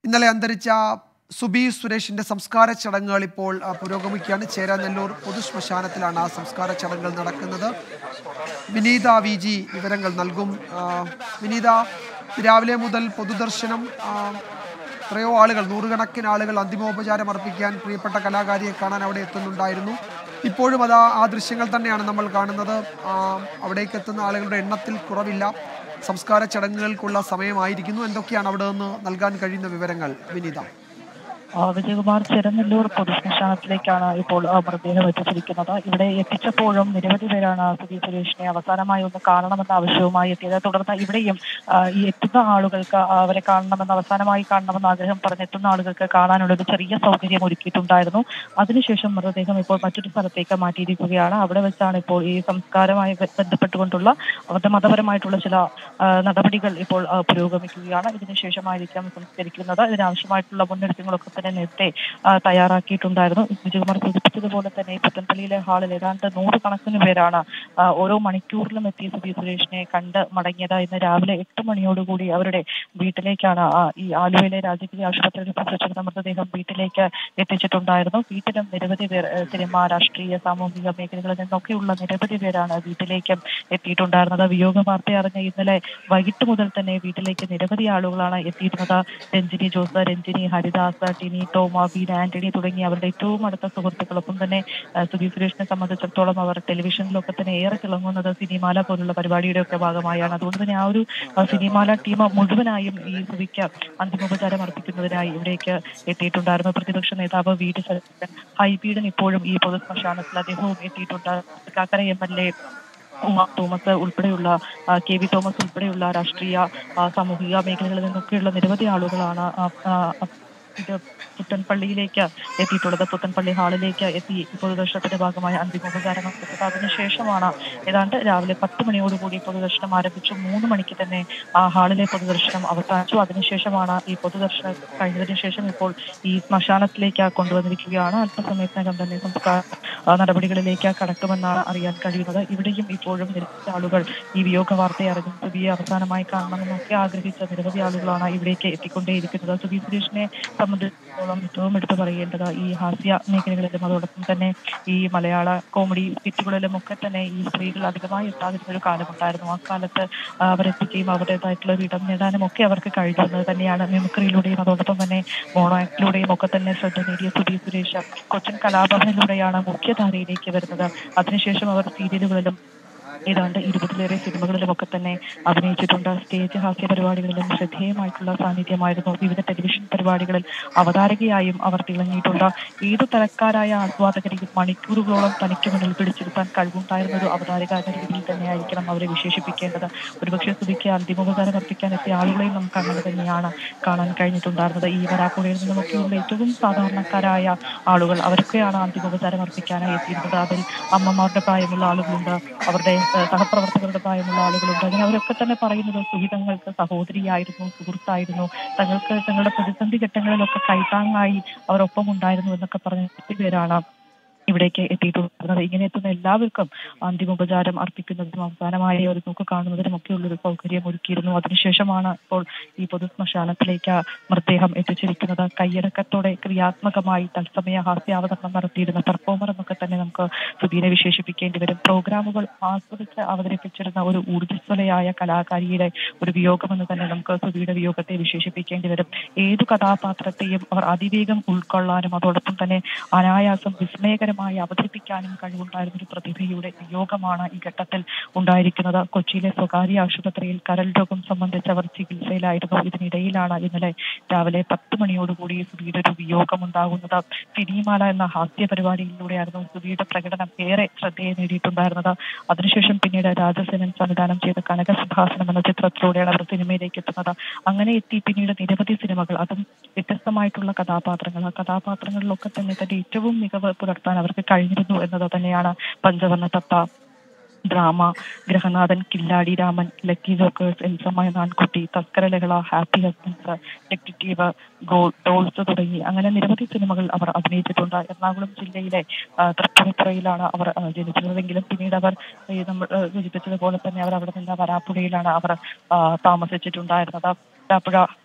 ഇന്നലെ അന്തരിച്ച സുബി സുരേഷിന്റെ സംസ്കാര ചടങ്ങുകൾ ഇപ്പോൾ ആ, പുരോഗമിക്കുകയാണ് ചേരാനെല്ലൂർ പൊതുശ്മശാനത്തിലാണ് ആ സംസ്കാര ചടങ്ങുകൾ നടക്കുന്നത് വിനീത വി ജി വിവരങ്ങൾ നൽകും ആ, വിനീത രാവിലെ മുതൽ പൊതുദർശനം ആ, എത്രയോ ആളുകൾ നൂറുകണക്കിന് ആളുകൾ അന്തിമോപചാരം അർപ്പിക്കാൻ പ്രിയപ്പെട്ട കലാകാരിയെ കാണാൻ അവിടെ എത്തുന്നുണ്ടായിരുന്നു ഇപ്പോഴും അതാ ആ ദൃശ്യങ്ങൾ തന്നെയാണ് നമ്മൾ കാണുന്നത് ആ, അവിടേക്ക് എത്തുന്ന ആളുകളുടെ എണ്ണത്തിൽ കുറവില്ല സംസ്കാര ചടങ്ങുകൾക്കുള്ള സമയമായിരിക്കുന്നു എന്തൊക്കെയാണ് അവിടെ നിന്ന് നൽകാൻ കഴിയുന്ന വിവരങ്ങൾ വിനീത ആ, വിജയകുമാർ ചെരനെല്ലൂർ പൊതുശ്മശാനത്തിലേക്കാണ് ഇപ്പോൾ ആ, മൃതദേഹം എത്തിച്ചിരിക്കുന്നത് ഇവിടെ എത്തിച്ചപ്പോഴും നിരവധി പേരാണ് സുധി സുരേഷിനെ അവസാനമായി ഒന്ന് കാണണമെന്ന ആവശ്യവുമായി എത്തിയത് തുടർന്ന് ഇവിടെയും ആ, ഈ എത്തുന്ന ആളുകൾക്ക് അവരെ കാണണമെന്ന് അവസാനമായി കാണണമെന്ന് ആഗ്രഹം പറഞ്ഞെത്തുന്ന ആളുകൾക്ക് കാണാനുള്ള ഒരു ചെറിയ സൗകര്യം ഒരുക്കിയിട്ടുണ്ടായിരുന്നു അതിനുശേഷം മൃതദേഹം ഇപ്പോൾ മറ്റൊരു സ്ഥലത്തേക്ക് മാറ്റിയിരിക്കുകയാണ് അവിടെ വെച്ചാണ് ഇപ്പോൾ ഈ സംസ്കാരവുമായി ബ- ബന്ധപ്പെട്ടുകൊണ്ടുള്ള അവരുടെ മതപരമായിട്ടുള്ള ചില ആ, നടപടികൾ ഇപ്പോൾ ആ, പുരോഗമിക്കുകയാണ് ഇതിനുശേഷമായിരിക്കാം സംസ്കരിക്കുന്നത് ഇതിനാവശ്യമായിട്ടുള്ള മുന്നൊരുക്കങ്ങളൊക്കെ തന്നെ നേരത്തെ ആ, തയ്യാറാക്കിയിട്ടുണ്ടായിരുന്നു വിജയകുമാർ സൂചിപ്പിച്ചതുപോലെ തന്നെ ഈ പുത്തൻപള്ളിയിലെ ഹാളിൽ ഏതാണ്ട് നൂറുകണക്കിന് പേരാണ് ആ, ഓരോ മണിക്കൂറിലും എത്തി സുബി സുരേഷിനെ കണ്ട് മടങ്ങിയത് ഇന്ന് രാവിലെ എട്ട് മണിയോടുകൂടി അവരുടെ വീട്ടിലേക്കാണ് ആ, ഈ ആലുവയിലെ രാജകീയ ആശുപത്രിയിൽ പ്രസവിച്ചിരുന്ന മൃതദേഹം വീട്ടിലേക്ക് എത്തിച്ചിട്ടുണ്ടായിരുന്നു വീട്ടിലും നിരവധി പേർ ഏഹ്, സിനിമ രാഷ്ട്രീയ സാമൂഹിക മേഖലകളിൽ നിന്നൊക്കെയുള്ള നിരവധി പേരാണ് വീട്ടിലേക്ക് എത്തിയിട്ടുണ്ടായിരുന്നത് വിയോഗ വാർത്ത അറിഞ്ഞ ഇന്നലെ വൈകിട്ട് മുതൽ തന്നെ വീട്ടിലേക്ക് നിരവധി ആളുകളാണ് എത്തിയിരുന്നത് രഞ്ജിനി ജോസ് രഞ്ജിനി ഹരിദാസ് ടിനി ടോമ ബീന ആന്റണി തുടങ്ങി അവരുടെ ഏറ്റവും അടുത്ത സുഹൃത്തുക്കളൊപ്പം തന്നെ ആ, സുധീർ സുരേഷിനെ സംബന്ധിച്ചിടത്തോളം അവർ ടെലിവിഷനിലൊക്കെ തന്നെ ഏറെ തിളങ്ങുന്നത് സിനിമാല പോലുള്ള പരിപാടിയുടെ ഒക്കെ ഭാഗമായാണ് അതുകൊണ്ട് തന്നെ ആ ഒരു ആ, സിനിമാല ടീം മുഴുവനായും ഈ സുധിക്ക് അന്തിമോപചാരം അർപ്പിക്കുന്നതിനായി ഇവിടേക്ക് എത്തിയിട്ടുണ്ടായിരുന്നു പ്രതിപക്ഷ നേതാവ് വി ഡി സതീശൻ ഹൈബീഡൻ ഇപ്പോഴും ഈ പൊതുശ്മശാനത്തിൽ അദ്ദേഹവും എത്തിയിട്ടുണ്ട് കാക്കര M L A Uma Thomas ഉൾപ്പെടെയുള്ള ആ, കെ വി തോമസ് ഉൾപ്പെടെയുള്ള രാഷ്ട്രീയ ആ, സാമൂഹിക മേഖലകളിൽ നിന്നൊക്കെയുള്ള നിരവധി ആളുകളാണ് ആ, ആ, ഇത് പുത്തൻപള്ളിയിലേക്ക് എത്തിയിട്ടുള്ളത് പുത്തൻപള്ളി ഹാളിലേക്ക് എത്തി പൊതുദർശനത്തിന്റെ ഭാഗമായി അന്തിമോപചാരം അർപ്പിച്ചത് അതിനുശേഷമാണ് ഏതാണ്ട് രാവിലെ പത്ത് മണിയോടുകൂടി പൊതുദർശനം ആരംഭിച്ചു മൂന്ന് മണിക്ക് തന്നെ ആ ഹാളിലെ പൊതുദർശനം അവസാനിച്ചു അതിനുശേഷമാണ് ഈ പൊതുദർശനം കഴിഞ്ഞതിന് ശേഷം ഇപ്പോൾ ഈ ശ്മശാനത്തിലേക്ക് കൊണ്ടുവന്നിരിക്കുകയാണ് അല്പസമയത്തിനകം തന്നെ സംസ്കാര ആ, നടപടികളിലേക്ക് കടക്കുമെന്നാണ് അറിയാൻ കഴിയുന്നത് ഇവിടെയും ഇപ്പോഴും നിരവധി ആളുകൾ ഈ വിയോഗ വാർത്തയെ അറിഞ്ഞു സുബിയെ അവസാനമായി കാണണമെന്നൊക്കെ ആഗ്രഹിച്ച നിരവധി ആളുകളാണ് ഇവിടേക്ക് എത്തിക്കൊണ്ടേയിരിക്കുന്നത് സുബി സുരേഷിനെ സംബന്ധിച്ചിടത്തോളം ഏറ്റവും എടുത്തു പറയേണ്ടത് ഈ ഹാസ്യ മേഖലകളിലും അതോടൊപ്പം തന്നെ ഈ മലയാള കോമഡി സ്കിറ്റുകളിലും ഒക്കെ തന്നെ ഈ സ്ത്രീകൾ അധികമായി എത്താതിരുന്ന ഒരു കാലമുണ്ടായിരുന്നു ആ കാലത്ത് ആ, അവരെത്തിക്കുകയും അവരുടേതായിട്ടുള്ള ഒരു ഇടം നേടാനും ഒക്കെ അവർക്ക് കഴിഞ്ഞത് തന്നെയാണ് മിമിക്രിയിലൂടെയും അതോടൊപ്പം തന്നെ മോണോ ആക്ടിലൂടെയും ഒക്കെ തന്നെ ശ്രദ്ധ നേടിയ സുധീർ സുരേഷ് കൊച്ചിൻ കലാഭവനിലൂടെയാണ് മുഖ്യധാരയിലേക്ക് വരുന്നത് അതിനുശേഷം അവർ സീരിയലുകളിലും ഏതാണ്ട് ഇരുപതിലേറെ സിനിമകളിലും ഒക്കെ തന്നെ അഭിനയിച്ചിട്ടുണ്ട് സ്റ്റേജ് ഹാസ്യ പരിപാടികളിലും ശ്രദ്ധേയമായിട്ടുള്ള സാന്നിധ്യമായിരുന്നു വിവിധ ടെലിവിഷൻ പരിപാടികളിൽ അവതാരകയായും അവർ തിളങ്ങിയിട്ടുണ്ട് ഏതു തരക്കാരായ ആസ്വാദകരെയും മണിക്കൂറുകളോളം തനിക്ക് മുന്നിൽ പിടിച്ചിരുത്താൻ കഴിവുണ്ടായിരുന്ന ഒരു അവതാരക എന്ന രീതിയിൽ തന്നെയായിരിക്കണം അവരെ വിശേഷിപ്പിക്കേണ്ടത് ഒരുപക്ഷെ സ്തുതിക്ക് അന്തിമോപചാരം അർപ്പിക്കാൻ എത്തിയ ആളുകളെയും നമുക്ക് അങ്ങനെ തന്നെയാണ് കാണാൻ കഴിഞ്ഞിട്ടുണ്ടായിരുന്നത് ഈ വരാപ്പുഴയിൽ നിന്നുമൊക്കെയുള്ള ഏറ്റവും സാധാരണക്കാരായ ആളുകൾ അവർക്കെയാണ് അന്തിമോപചാരം അർപ്പിക്കാനായി എത്തിയിരുന്നത് അതിൽ അമ്മമാരുടെ പ്രായമുള്ള ആളുകളുണ്ട് അവരുടെ ഏഹ്, സഹപ്രവർത്തകരുടെ പ്രായമുള്ള ആളുകളുണ്ട് അങ്ങനെ അവരൊക്കെ തന്നെ പറയുന്നത് സുഹിതങ്ങൾക്ക് സഹോദരിയായിരുന്നു സുഹൃത്തായിരുന്നു തങ്ങൾക്ക് തങ്ങളുടെ പ്രതിസന്ധി ഘട്ടങ്ങളിലൊക്കെ കൈത്താങ്ങായി അവർ ഒപ്പം ഉണ്ടായിരുന്നു എന്നൊക്കെ പറഞ്ഞ ഒത്തിരി പേരാണ് ഇവിടേക്ക് എത്തിയിട്ടുണ്ടായിരുന്നത് ഇങ്ങനെ എത്തുന്ന എല്ലാവർക്കും അന്തിമോപചാരം അർപ്പിക്കുന്നതിനും അവസാനമായി ഒരു നോക്ക് കാണുന്നതിനും ഒക്കെ ഉള്ളൊരു സൗകര്യം ഒരുക്കിയിരുന്നു അതിനുശേഷമാണ് ഇപ്പോൾ ഈ പൊതുശ്മശാനത്തിലേക്ക് മൃതദേഹം എത്തിച്ചിരിക്കുന്നത് കയ്യടക്കത്തോടെ ക്രിയാത്മകമായി തത്സമയ ഹാസ്യാവതരണം നടത്തിയിരുന്ന പെർഫോമർ എന്നൊക്കെ തന്നെ നമുക്ക് സുധീനെ വിശേഷിപ്പിക്കേണ്ടി വരും പ്രോഗ്രാമുകൾ ആസ്വദിച്ച് അവതരിപ്പിച്ചിരുന്ന ഒരു ഊർജ്ജസ്വലയായ കലാകാരിയുടെ ഒരു വിയോഗമെന്ന് തന്നെ നമുക്ക് സുധിയുടെ വിയോഗത്തെ വിശേഷിപ്പിക്കേണ്ടി വരും ഏതു കഥാപാത്രത്തെയും അവർ അതിവേഗം ഉൾക്കൊള്ളാനും അതോടൊപ്പം തന്നെ അനായാസം വിസ്മയകരമായി അവതരിപ്പിക്കാനും കഴിവുണ്ടായിരുന്ന ഒരു പ്രതിഭയുടെ വിയോഗമാണ് ഈ ഘട്ടത്തിൽ ഉണ്ടായിരിക്കുന്നത് കൊച്ചിയിലെ സ്വകാര്യ ആശുപത്രിയിൽ കരൾ രോഗം സംബന്ധിച്ച് അവർ ചികിത്സയിലായിരുന്നു ഇതിനിടയിലാണ് ഇന്നലെ രാവിലെ പത്ത് മണിയോടുകൂടി സുധിയുടെ ഒരു വിയോഗം ഉണ്ടാകുന്നത് സിനിമാല എന്ന ഹാസ്യ പരിപാടിയിലൂടെയായിരുന്നു സുധിയുടെ പ്രകടനം ഏറെ ശ്രദ്ധയെ നേടിയിട്ടുണ്ടായിരുന്നത് അതിനുശേഷം പിന്നീട് രാജസേനൻ സംവിധാനം ചെയ്ത കനകസിംഹാസനം എന്ന ചിത്രത്തിലൂടെയാണ് അവർ സിനിമയിലേക്ക് എത്തുന്നത് അങ്ങനെ എത്തി പിന്നീട് നിരവധി സിനിമകൾ അതും വ്യത്യസ്തമായിട്ടുള്ള കഥാപാത്രങ്ങൾ ആ കഥാപാത്രങ്ങളിലൊക്കെ തന്നെ തന്റെ ഏറ്റവും മികവ് പുലർത്താൻ അവർക്ക് കഴിഞ്ഞിരുന്നു എന്നത് തന്നെയാണ് Panchavarna Thatha drama Grihanathan Killadi Raman lucky jokers എൽസമായ നാൻകുട്ടി Thaskara Lahala happy husbands detective ഗോ ടോൾസ് തുടങ്ങി അങ്ങനെ നിരവധി സിനിമകൾ അവർ അഭിനയിച്ചിട്ടുണ്ട് എറണാകുളം ജില്ലയിലെ ആ, തൃപ്പൂണിത്തുറയിലാണ് അവർ ആ, ജനിച്ചിരുന്നതെങ്കിലും പിന്നീട് അവർ ഈ നമ്മൾ ആ, സൂചിപ്പിച്ചതുപോലെ തന്നെ അവർ അവിടെ നിന്ന് വരാപ്പുഴയിലാണ് അവർ ആ, താമസിച്ചിട്ടുണ്ടായിരുന്നത് വരാപ്പുഴ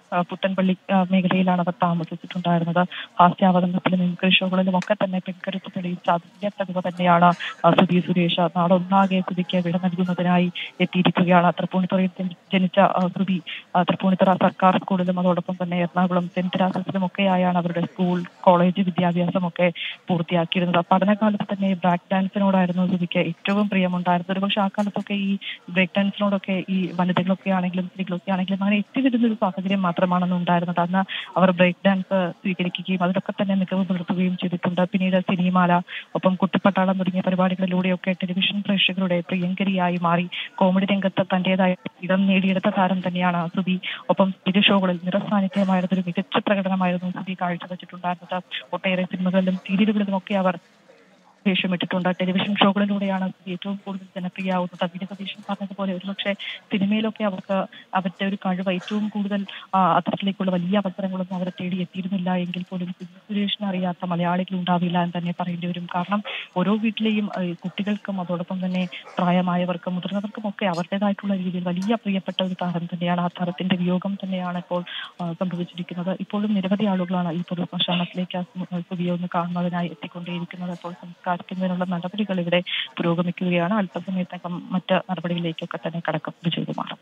ആ, പുത്തൻപള്ളി ആ, മേഖലയിലാണ് അവർ താമസിച്ചിട്ടുണ്ടായിരുന്നത് ഹാസ്യാവതരണത്തിലും മിമിക്രി ഷോകളിലും ഒക്കെ തന്നെ പെൺകരുത്ത് തെളിയിച്ച അതിന്റെ പ്രതിഭ തന്നെയാണ് ആ, സുധി സുരേഷ് നാടൊന്നാകെ സുധിക്ക് വിട നൽകുന്നതിനായി എത്തിയിരിക്കുകയാണ് തൃപ്പൂണിത്തുറയിൽ ജനി- ജനിച്ച ആ, സുധി ആ, തൃപ്പൂണിത്തുറ സർക്കാർ സ്കൂളിലും അതോടൊപ്പം തന്നെ എറണാകുളം സെന്റ് തെരാസസിലും ഒക്കെയായാണ് അവരുടെ സ്കൂൾ കോളേജ് വിദ്യാഭ്യാസം ഒക്കെ പൂർത്തിയാക്കിയിരുന്നത് പഠനകാലത്ത് തന്നെ ബ്രാക്ക് ഡാൻസിനോടായിരുന്നു സുധിക്ക് ഏറ്റവും പ്രിയമുണ്ടായിരുന്നത് ഒരുപക്ഷെ ആ കാലത്തൊക്കെ ഈ ബ്രേക്ക് ഡാൻസിനോടൊക്കെ ഈ വനിതകളൊക്കെ ആണെങ്കിലും സ്ത്രീകളൊക്കെ ആണെങ്കിലും അങ്ങനെ എത്തിവരുന്ന ഒരു സാഹചര്യം മാത്രമാണ് ഉണ്ടായിരുന്നത് അന്ന് അവർ ബ്രേക്ക് ഡാൻസ് സ്വീകരിക്കുകയും അതിലൊക്കെ തന്നെ മികവ് പുലർത്തുകയും ചെയ്തിട്ടുണ്ട് പിന്നീട് സിനിമാല ഒപ്പം കുട്ടിപ്പട്ടാളം തുടങ്ങിയ പരിപാടികളിലൂടെയൊക്കെ ടെലിവിഷൻ പ്രേക്ഷകരുടെ പ്രിയങ്കരിയായി മാറി കോമഡി രംഗത്ത് തന്റേതായ ഇടം നേടിയെടുത്ത താരം തന്നെയാണ് സുബി ഒപ്പം സ്റ്റേജ് ഷോകളിൽ നിറസാന്നിധ്യമായിരുന്ന ഒരു മികച്ച പ്രകടനമായിരുന്നു സുബി കാഴ്ചവെച്ചിട്ടുണ്ടായിരുന്നത് ഒട്ടേറെ സിനിമകളിലും സീരിയലുകളിലും ഒക്കെ അവർ വേഷമിട്ടിട്ടുണ്ട് ടെലിവിഷൻ ഷോകളിലൂടെയാണ് സുബി ഏറ്റവും കൂടുതൽ ജനപ്രിയമാവുന്നത് വീര സതീശൻ പറഞ്ഞതുപോലെ ഒരുപക്ഷെ സിനിമയിലൊക്കെ അവർക്ക് അവരുടെ ഒരു കഴിവ് ഏറ്റവും കൂടുതൽ ആ, അത്തരത്തിലേക്കുള്ള വലിയ അവസരങ്ങളൊന്നും അവരെ തേടി എത്തിയിരുന്നില്ല എങ്കിൽ പോലും സുബി സുരേഷിനെ അറിയാത്ത മലയാളികൾ ഉണ്ടാവില്ല എന്ന് തന്നെ പറയേണ്ടി വരും കാരണം ഓരോ വീട്ടിലെയും ആ, ഈ കുട്ടികൾക്കും അതോടൊപ്പം തന്നെ പ്രായമായവർക്കും മുതിർന്നവർക്കും ഒക്കെ അവരുടേതായിട്ടുള്ള രീതിയിൽ വലിയ പ്രിയപ്പെട്ട ഒരു താരം തന്നെയാണ് ആ താരത്തിന്റെ വിയോഗം തന്നെയാണ് ഇപ്പോൾ ആ, സംഭവിച്ചിരിക്കുന്നത് ഇപ്പോഴും നിരവധി ആളുകളാണ് ഈ പൊതു ശ്മശാനത്തിലേക്ക് ആ സു- സുബിയെ ഒന്ന് കാണുന്നതിനായി എത്തിക്കൊണ്ടേയിരിക്കുന്നത് അപ്പോൾ സംസ്കാരിക്കുന്നതിനുള്ള നടപടികൾ ഇവിടെ പുരോഗമിക്കുകയാണ് അല്പസമയത്തകം മറ്റ് നടപടികളിലേക്കൊക്കെ തന്നെ കടക്കും വിജയകുമാർ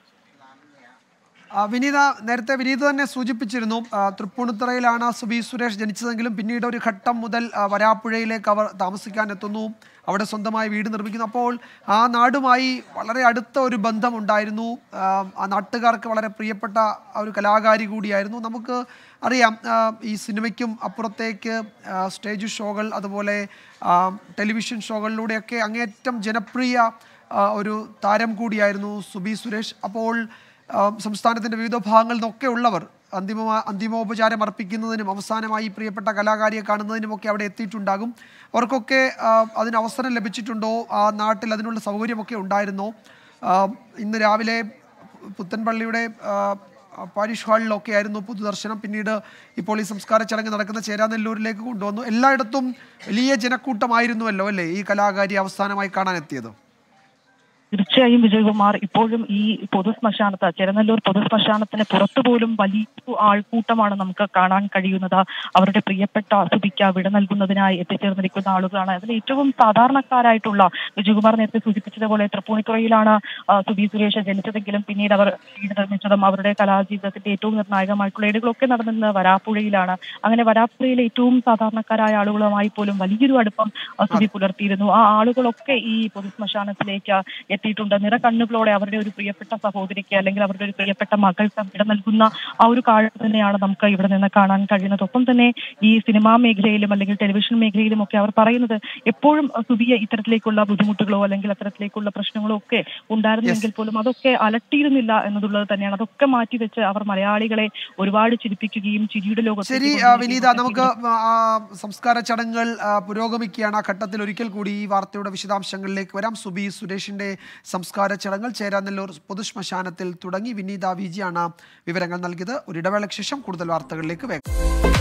ആ, വിനീത നേരത്തെ വിനീത തന്നെ സൂചിപ്പിച്ചിരുന്നു ആ, തൃപ്പൂണിത്തുറയിലാണ് സുബി സുരേഷ് ജനിച്ചതെങ്കിലും പിന്നീട് ഒരു ഘട്ടം മുതൽ ആ, വരാപ്പുഴയിലേക്ക് അവർ താമസിക്കാൻ എത്തുന്നു അവിടെ സ്വന്തമായി വീട് നിർമ്മിക്കുന്നു അപ്പോൾ ആ നാടുമായി വളരെ അടുത്ത ഒരു ബന്ധം ഉണ്ടായിരുന്നു ആ, ആ നാട്ടുകാർക്ക് വളരെ പ്രിയപ്പെട്ട ആ ഒരു കലാകാരി കൂടിയായിരുന്നു നമുക്ക് അറിയാം ആ, ഈ സിനിമയ്ക്കും അപ്പുറത്തേക്ക് ആ, സ്റ്റേജ് ഷോകൾ അതുപോലെ ആ, ടെലിവിഷൻ ഷോകളിലൂടെയൊക്കെ അങ്ങേയറ്റം ജനപ്രിയ ആ, ഒരു താരം കൂടിയായിരുന്നു സുബി സുരേഷ് അപ്പോൾ ആ, സംസ്ഥാനത്തിന്റെ വിവിധ ഭാഗങ്ങളിൽ നിന്നൊക്കെ ഉള്ളവർ അന്തിമ അന്തിമോപചാരം അർപ്പിക്കുന്നതിനും അവസാനമായി ഈ പ്രിയപ്പെട്ട കലാകാരിയെ കാണുന്നതിനുമൊക്കെ അവിടെ എത്തിയിട്ടുണ്ടാകും അവർക്കൊക്കെ ആ, അതിന് അവസരം ലഭിച്ചിട്ടുണ്ടോ ആ നാട്ടിൽ അതിനുള്ള സൗകര്യമൊക്കെ ഉണ്ടായിരുന്നോ ആ, ഇന്ന് രാവിലെ പുത്തൻപള്ളിയുടെ ആ, പാരിഷ് ഹാളിലൊക്കെ ആയിരുന്നു പൊതുദർശനം പിന്നീട് ഇപ്പോൾ ഈ സംസ്കാര ചടങ്ങ് നടക്കുന്ന ചേരാനെല്ലൂരിലേക്ക് കൊണ്ടുവന്നു എല്ലായിടത്തും വലിയ ജനക്കൂട്ടമായിരുന്നുവല്ലോ അല്ലേ ഈ കലാകാരി അവസാനമായി കാണാനെത്തിയത് തീർച്ചയായും വിജയകുമാർ ഇപ്പോഴും ഈ പൊതു ശ്മശാനത്ത് ചെരനല്ലൂർ പൊതു ശ്മശാനത്തിന് പുറത്തു പോലും വലിയ ആൾക്കൂട്ടമാണ് നമുക്ക് കാണാൻ കഴിയുന്നത് അവരുടെ പ്രിയപ്പെട്ട സുബിക്ക വിട നൽകുന്നതിനായി എത്തിച്ചേർന്നിരിക്കുന്ന ആളുകളാണ് അതിൽ ഏറ്റവും സാധാരണക്കാരായിട്ടുള്ള വിജയകുമാർ നേരത്തെ സൂചിപ്പിച്ചതുപോലെ തൃപ്പൂണിത്തുറയിലാണ് ആ, സുബി സുരേഷ് ജനിച്ചതെങ്കിലും പിന്നീട് അവർ വീട് നിർമ്മിച്ചതും അവരുടെ കലാജീവിതത്തിന്റെ ഏറ്റവും നിർണായകമായിട്ടുള്ള ഏടുകളൊക്കെ നടന്നത് വരാപ്പുഴയിലാണ് അങ്ങനെ വരാപ്പുഴയിലെ ഏറ്റവും സാധാരണക്കാരായ ആളുകളുമായി പോലും വലിയൊരു അടുപ്പം ആ, സുബി പുലർത്തിയിരുന്നു ആ ആളുകളൊക്കെ ഈ പൊതു ശ്മശാനത്തിലേക്ക് എത്തിയിട്ടുണ്ട് നിറകണ്ണുകളോടെ അവരുടെ ഒരു പ്രിയപ്പെട്ട സഹോദരിക്ക് അല്ലെങ്കിൽ അവരുടെ ഒരു പ്രിയപ്പെട്ട മകൾക്ക് വിട നൽകുന്ന ആ ഒരു കാഴ്ച തന്നെയാണ് നമുക്ക് ഇവിടെ നിന്ന് കാണാൻ കഴിയുന്നത് ഒപ്പം തന്നെ ഈ സിനിമാ മേഖലയിലും അല്ലെങ്കിൽ ടെലിവിഷൻ മേഖലയിലും ഒക്കെ അവർ പറയുന്നത് എപ്പോഴും സുബിയ ഇത്തരത്തിലേക്കുള്ള ബുദ്ധിമുട്ടുകളോ അല്ലെങ്കിൽ അത്തരത്തിലേക്കുള്ള പ്രശ്നങ്ങളോ ഒക്കെ ഉണ്ടായിരുന്നെങ്കിൽ പോലും അതൊക്കെ അലട്ടിയിരുന്നില്ല എന്നതുള്ളത് തന്നെയാണ് അതൊക്കെ മാറ്റിവെച്ച് അവർ മലയാളികളെ ഒരുപാട് ചിരിപ്പിക്കുകയും ചിരിയുടെ ലോകത്ത് ശരി ആ, വിനീത നമുക്ക് ആ, സംസ്കാര ചടങ്ങുകൾ ആ, പുരോഗമിക്കുകയാണ് ആ ഘട്ടത്തിൽ ഒരിക്കൽ കൂടി ഈ വാർത്തയുടെ വിശദാംശങ്ങളിലേക്ക് വരാം സുബി സുരേഷിന്റെ സംസ്കാര ചടങ്ങുകൾ ചേരാനെല്ലൂർ പൊതുശ്മശാനത്തിൽ തുടങ്ങി വിനീത വിജിയാണ് വിവരങ്ങൾ നൽകിയത് ഒരു ഇടവേളയ്ക്ക് ശേഷം കൂടുതൽ വാർത്തകളിലേക്ക് വേഗം